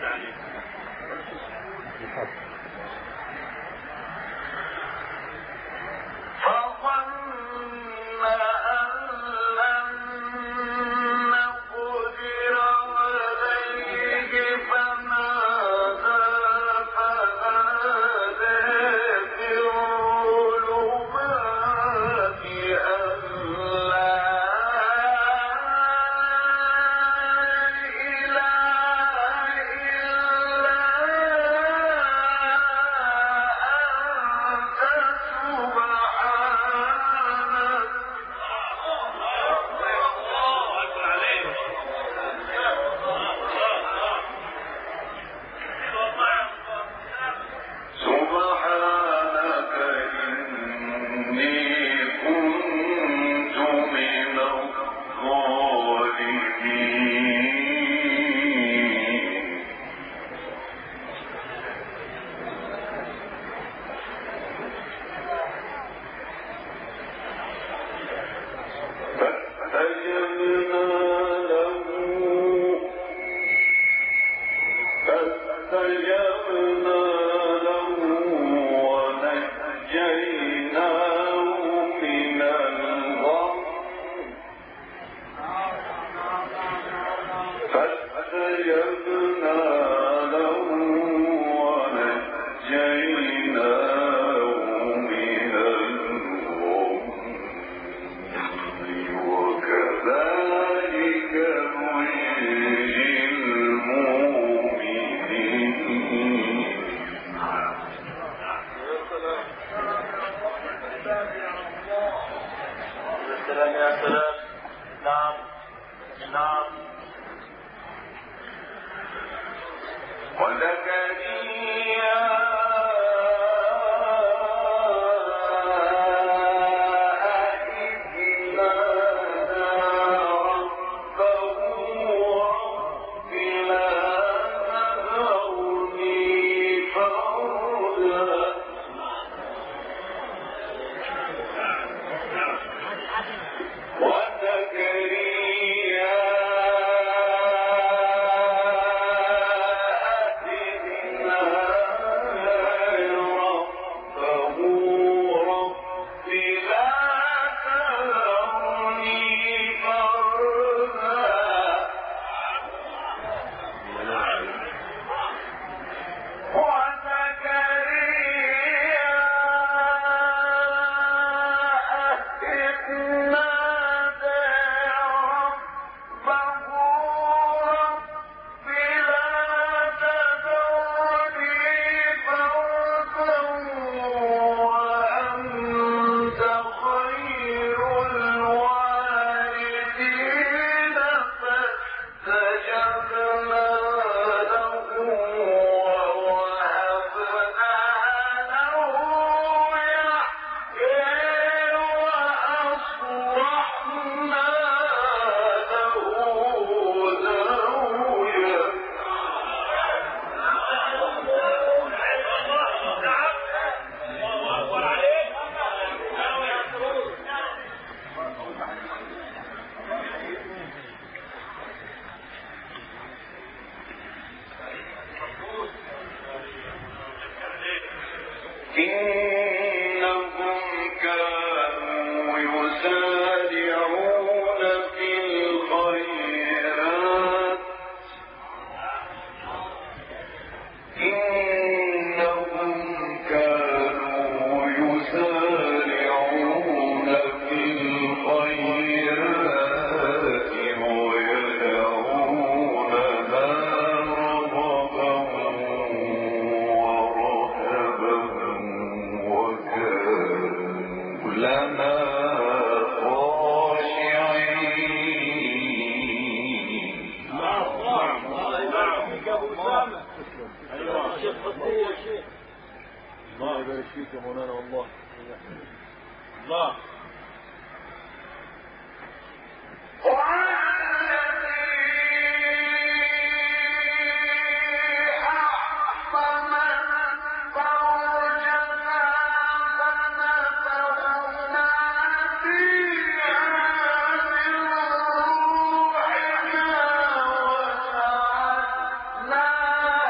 ما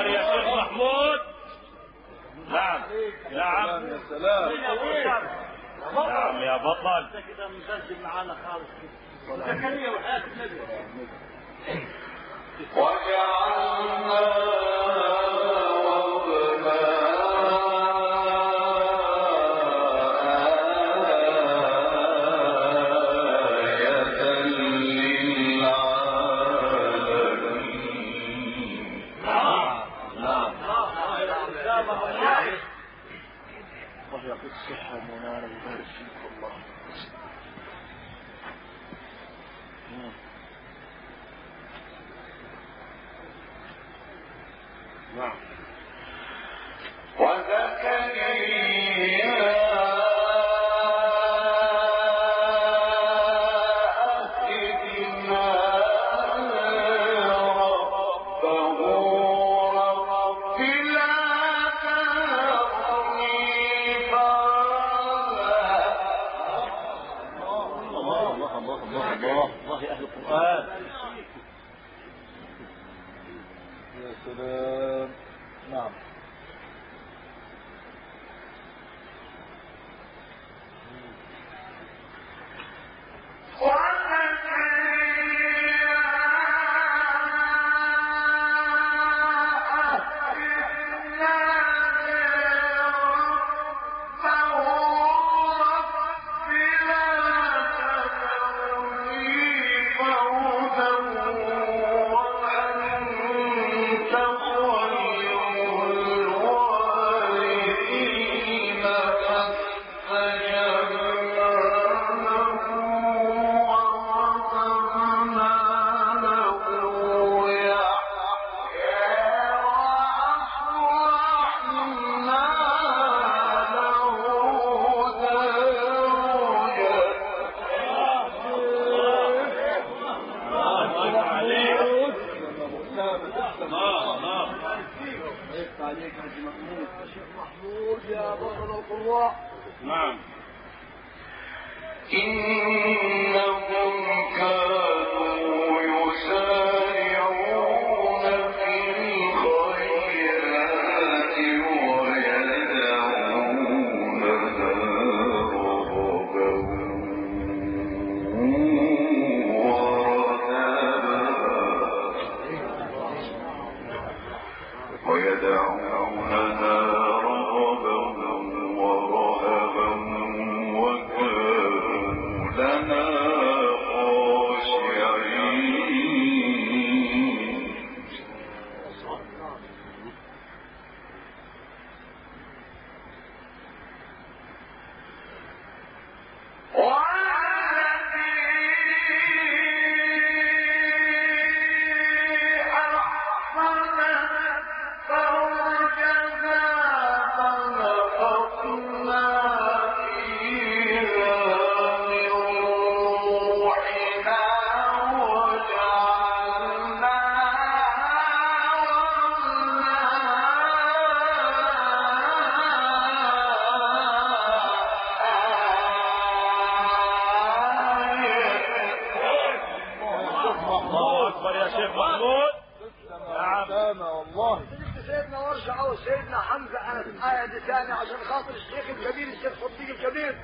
اكبر يا شيخ محمود نعم نعم يا سلام نعم يا بطل كده مسجل معانا خالص زكريا وحياة النبي الله يعطيك الصحة مولانا ويبارك فيك والله نعم الله الله الله الله الله الله يا أهل القرآن يا سلام نعم الله عليك الله الله عليك حاج محمود شيخ محمود يا بطل القراء نعم إنهم كانوا يسارعون في الخيرات ويدعوننا رغبا ورهبا ويدعوننا رغبا ورهبا وكانوا لنا خاشعين الله اكبر يا شيخ محمود نعم سلامة والله سيدنا ورشة أو سيدنا حمزة أنا الآية دي ثانية عشان خاطر الشيخ الكبير الشيخ صديق الكبير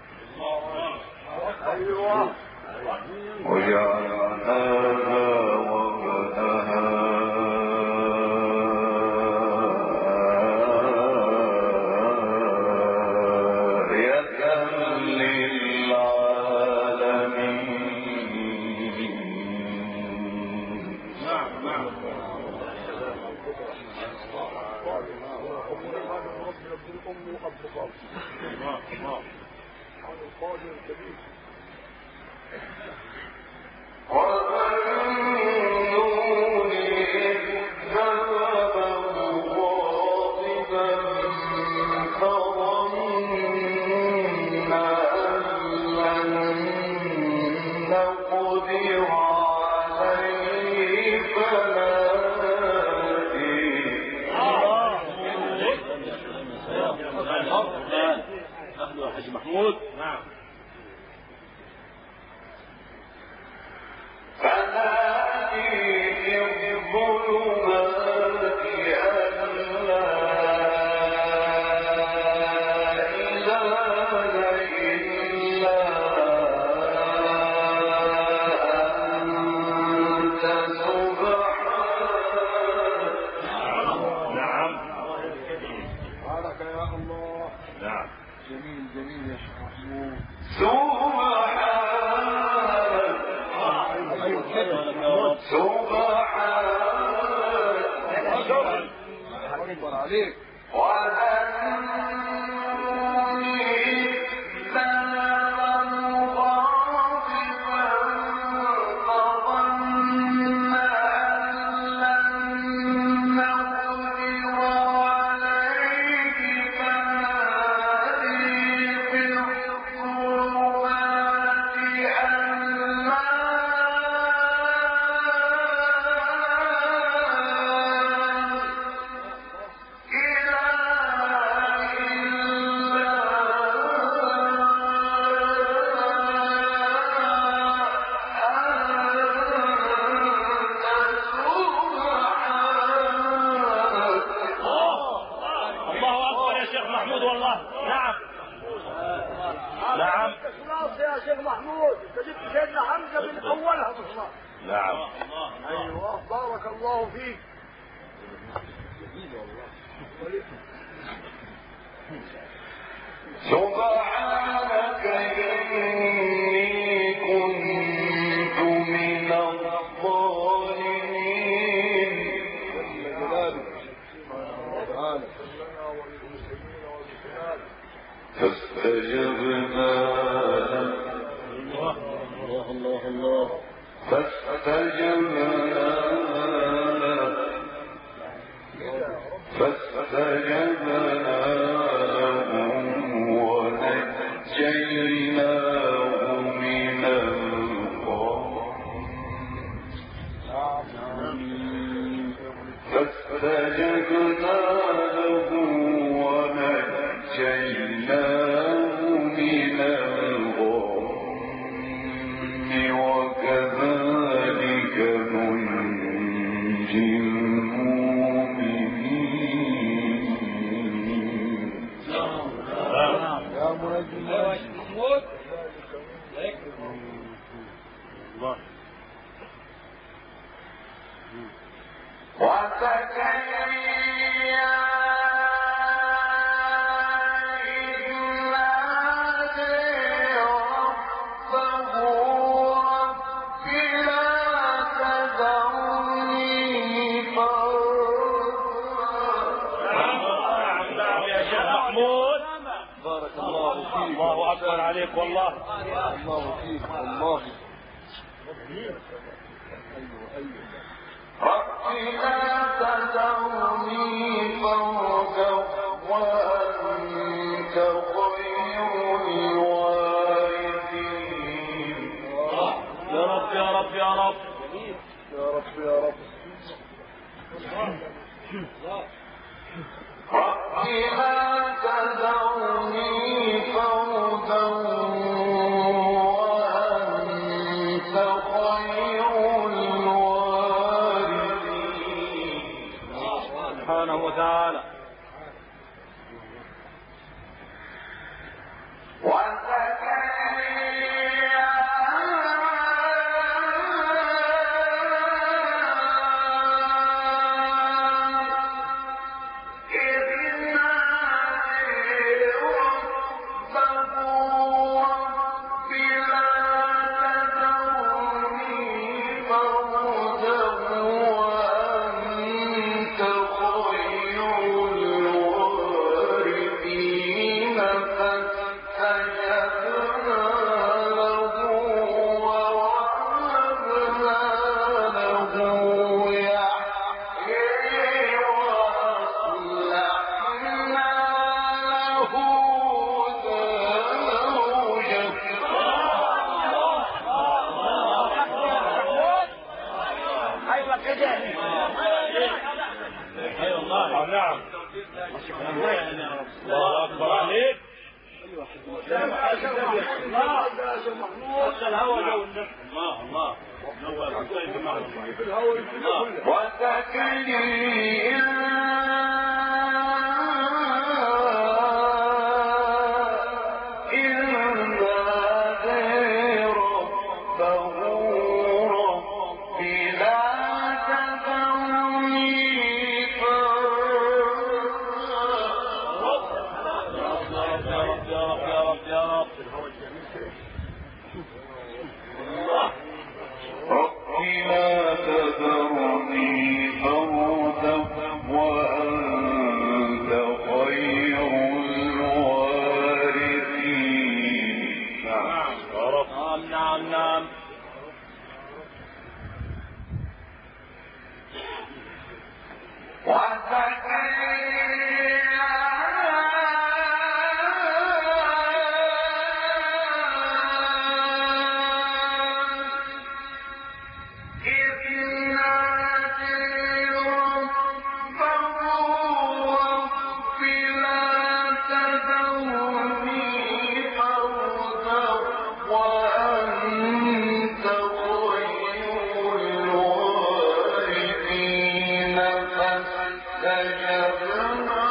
أيوه وجعلناها وابنها آية للعالمين نعم نعم الله الله وَالنُّورِ إِذ ذَهَبَ مُغَاضِبًا فَظَنَّ أَن لَّن نَّقْدِرَ عَلَيْهِ فَنَادَىٰ أهلا يا حاج محمود نعم فنادي في الظلمات أن سبحانك يا الله نعم جميل جميل يا شيخ محمود سبحان ايوه كده سبحان اكبر عليك الله اكبر يا شيخ محمود والله نعم نعم خلاص يا شيخ محمود انت جبت سيدنا حمزه من اولها بخلاص نعم ايوه بارك الله فيك سبحانك إني كنت من الظالمين جلاله تعالى فاستجبنا له الله الله الله فاستجبنا له فاستجبنا له ونجيناه من الغم فاستجبنا له ونجيناه من الغم وكذلك ننجي المؤمنين يا منجم محمود نعم نعم يا شيخ محمود بارك الله فيك الله اكبر عليك والله الله فيك والله ايوه ايوه رب لا تذرني فردا وأنت خير الوارثين يا رب يا رب يا رب يا رب يا رب رب لا تذرني فردا وأنت خير الوارثين سبحانه وتعالى وزكريا إذ نادي ربه رب لا تذرني فردا وأنت خير الوارثين فاستجبنا له ووهبنا له يحيى وأصلحنا له زوجه ايوه كده اي والله نعم الله اكبر عليك يا شيخ محمود يا شيخ محمود الهوى جو النفس الله الله نور في الهواء الدنيا كلها وزكريا إذ نادى ربه رب لا تذرني فردا وأنت خير الوارثين نعم نعم نعم وأنت خير الوارثين فاستجبنا